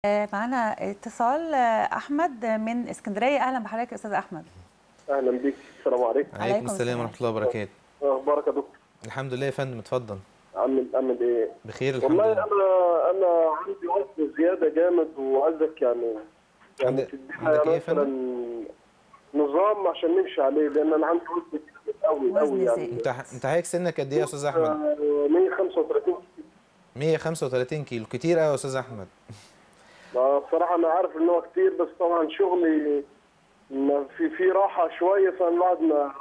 آه، معانا اتصال آه، احمد من اسكندريه اهلا بحضرتك يا استاذ احمد اهلا بيك السلام عليكم عليكم عليكم السلام. السلام ورحمه الله وبركاته اخبارك يا دكتور الحمد لله يا فندم اتفضل عامل عامل ايه بخير الحمد والله لله انا انا عندي وزن زياده جامد وعايزك يعني يعني عندك- تدينا عندك إيه يا مثلا نظام عشان نمشي عليه لان انا عندي وزن كتير قوي وزن قوي يعني زائد. انت انت حضرتك سنك قد ايه يا استاذ احمد آه، 135 135 كيلو كتير قوي يا استاذ احمد آه، بصراحه انا عارف ان هو كتير بس طبعا شغلي ما في في راحه شويه فالواحد ما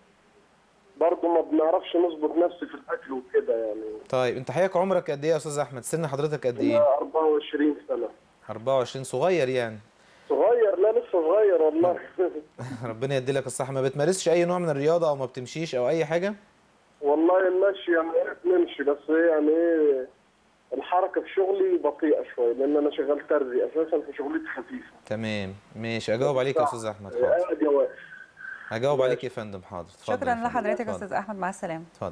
برضه ما بنعرفش نظبط نفسي في الاكل وكده يعني طيب انت حضرتك عمرك قد ايه يا استاذ احمد سن حضرتك قد ايه انا 24 سنه 24 صغير يعني صغير لا لسه صغير والله ربنا يدي لك الصحه ما بتمارسش اي نوع من الرياضه او ما بتمشيش او اي حاجه والله المشي يعني عرفت نمشي بس إيه يعني ايه الحركه في شغلي بطيئه شويه لان انا شغال ترزي اساسا في شغلتي خفيفه تمام ماشي اجاوب عليك يا استاذ احمد حاضر قاعد يا واقف هجاوب عليك يا فندم حاضر اتفضل شكرا يا فندم. لحضرتك يا اتفضل. استاذ احمد مع السلامه اتفضل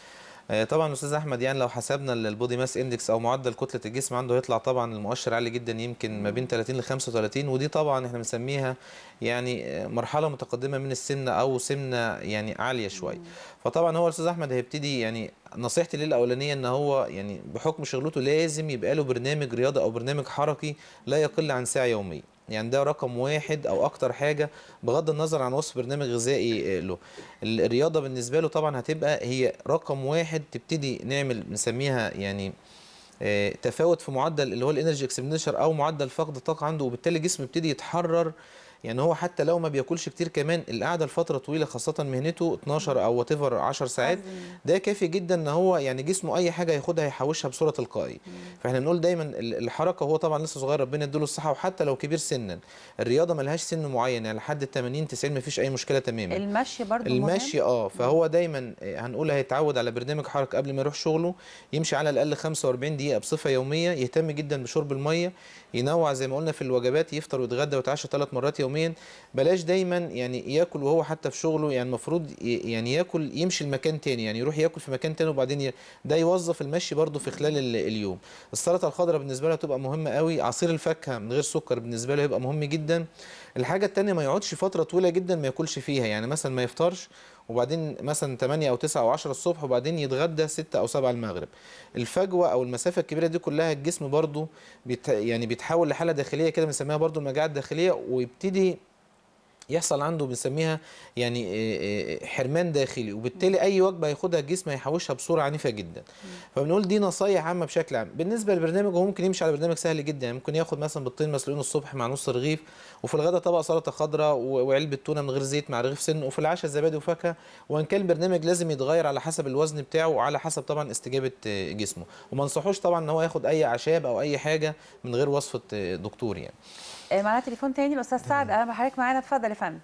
آه، طبعا استاذ احمد يعني لو حسبنا ال- البودي ماس اندكس او معدل كتله الجسم عنده هيطلع طبعا المؤشر عالي جدا يمكن ما بين 30 ل 35 ودي طبعا احنا بنسميها يعني آه، مرحله متقدمه من السمنه او سمنه يعني عاليه شويه فطبعا هو الاستاذ احمد هيبتدي يعني نصيحتي ليه الاولانيه ان هو يعني بحكم شغلته لازم يبقى له برنامج رياضه او برنامج حركي لا يقل عن ساعه يوميا يعني ده رقم واحد او اكتر حاجه بغض النظر عن وصف برنامج غذائي آه، له ال- الرياضه بالنسبه له طبعا هتبقى هي رقم واحد تبتدي نعمل بنسميها يعني آه، تفاوت في معدل اللي هو الانرجي اكسبندشر او معدل فقد الطاقه عنده وبالتالي الجسم يبتدي يتحرر يعني هو حتى لو ما بياكلش كتير كمان القعده لفتره طويله خاصه مهنته 12 او وات 10 ساعات ده كافي جدا ان هو يعني جسمه اي حاجه ياخدها يحوشها بصوره تلقائيه فاحنا بنقول دايما ال- الحركه هو طبعا لسه صغير ربنا يديله الصحه وحتى لو كبير سنا الرياضه ملهاش سن معين يعني لحد ال 80 90 مفيش اي مشكله تماما المشي برضو المشي مهم. اه فهو دايما آه، هنقول هيتعود على برنامج حركه قبل ما يروح شغله يمشي على الاقل 45 دقيقه بصفه يوميه يهتم جدا بشرب الميه ينوع زي ما قلنا في الوجبات يفطر ويتغدى ويتعشى ثلاث مرات يوميا بلاش دايما يعني ياكل وهو حتى في شغله يعني المفروض ي- يعني ياكل يمشي لمكان تاني يعني يروح ياكل في مكان تاني وبعدين ي... ده يوظف المشي برضه في خلال ال- اليوم السلطه الخضراء بالنسبه له هتبقى مهمه قوي عصير الفاكهه من غير سكر بالنسبه له هيبقى مهم جدا الحاجه التانية ما يقعدش فتره طويله جدا ما ياكلش فيها يعني مثلا ما يفطرش وبعدين مثلا 8 او 9 او 10 الصبح وبعدين يتغدى 6 او 7 المغرب الفجوه او المسافه الكبيره دي كلها الجسم برضو بيت يعني بيتحول لحاله داخليه كده بنسميها برضو المجاعه الداخليه ويبتدي يحصل عنده بنسميها يعني آه، آه، حرمان داخلي وبالتالي اي وجبه هياخدها الجسم هيحوشها بصوره عنيفه جدا فبنقول دي نصايح عامه بشكل عام بالنسبه للبرنامج هو ممكن يمشي على برنامج سهل جدا يعني ممكن ياخد مثلا بيضتين مسلوقين الصبح مع نص رغيف وفي الغداء طبق سلطه خضراء و- وعلبه تونه من غير زيت مع رغيف سن وفي العشاء زبادي وفاكهه وان كان البرنامج لازم يتغير على حسب الوزن بتاعه وعلى حسب طبعا استجابه آه، جسمه وما انصحوش طبعا ان هو ياخد اي اعشاب او اي حاجه من غير وصفه آه، دكتور يعني آه، معانا تليفون تاني الاستاذ سعد اهلا بحضرتك معانا اتفضل يا فندم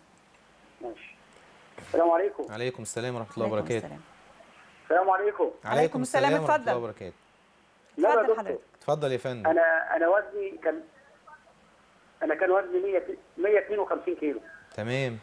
ماشي السلام عليكم عليكم السلام ورحمه الله عليكم وبركاته السلام. السلام عليكم عليكم السلام، ورحمه اتفضل. الله وبركاته لا يا اتفضل دكتور حضرتك. اتفضل يا فندم انا انا وزني كان انا كان وزني 100 152 كيلو تمام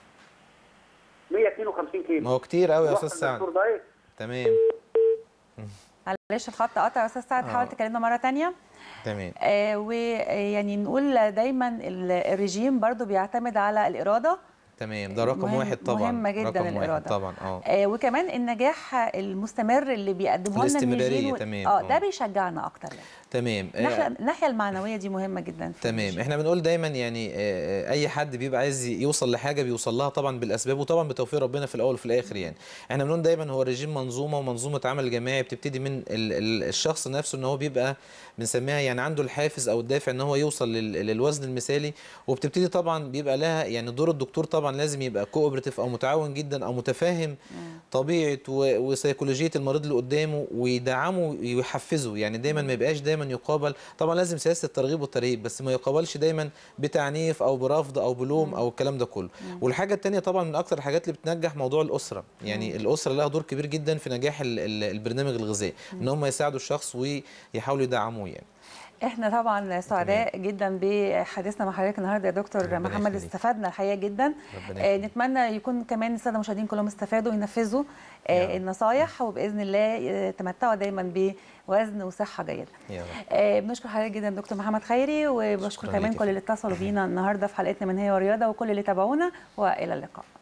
152 ما كيلو هو كتير قوي يا رحت استاذ سعد للدكتور دايت تمام معلش الخط قطع يا استاذ سعد حاول آه. تكلمنا مره تانية تمام آه ويعني نقول دايما ال- الرجيم برضو بيعتمد على الاراده تمام ده رقم مهم- واحد طبعا مهمة جداً رقم الإرادة. واحد طبعا اه آه وكمان النجاح المستمر اللي بيقدمه لنا الاستمرارية، النيجين و- تمام، اه آه. ده بيشجعنا اكتر يعني. تمام آه، الناحيه الناحيه المعنويه دي مهمه جدا في تمام الرجيم. احنا بنقول دايما يعني آه، آه، اي حد بيبقى عايز يوصل لحاجه بيوصل لها طبعا بالاسباب وطبعا بتوفيق ربنا في الاول وفي الاخر يعني احنا بنقول دايما هو الرجيم منظومه ومنظومه عمل جماعي بتبتدي من ال- ال- الشخص نفسه ان هو بيبقى بنسميها يعني عنده الحافز او الدافع ان هو يوصل لل- للوزن المثالي وبتبتدي طبعا بيبقى لها يعني دور الدكتور طبعا لازم يبقى كوبرتيف او متعاون جدا او متفاهم طبيعه و- وسيكولوجيه المريض اللي قدامه ويدعمه ويحفزه يعني دايما ما يبقاش دايما يقابل طبعا لازم سياسه الترغيب والترهيب بس ما يقابلش دايما بتعنيف او برفض او بلوم او الكلام ده كله والحاجه الثانيه طبعا من اكتر الحاجات اللي بتنجح موضوع الاسره يعني الاسره لها دور كبير جدا في نجاح ال- ال- البرنامج الغذائي ان هم يساعدوا الشخص ويحاولوا يدعموه يعني احنا طبعا سعداء جدا بحديثنا مع حضرتك النهارده يا دكتور ربنا محمد يخليك. استفدنا الحقيقه جدا ربنا آه، يخليك. نتمنى يكون كمان الساده المشاهدين كلهم استفادوا وينفذوا آه، يا رب. النصايح وباذن الله يتمتعوا دايما بوزن وصحه جيده يا رب آه، بنشكر حضرتك جدا دكتور محمد خيري وبشكر شكراً كمان ليك يا كل اللي اتصلوا بينا النهارده في حلقتنا من هي ورياضه وكل اللي تابعونا والى اللقاء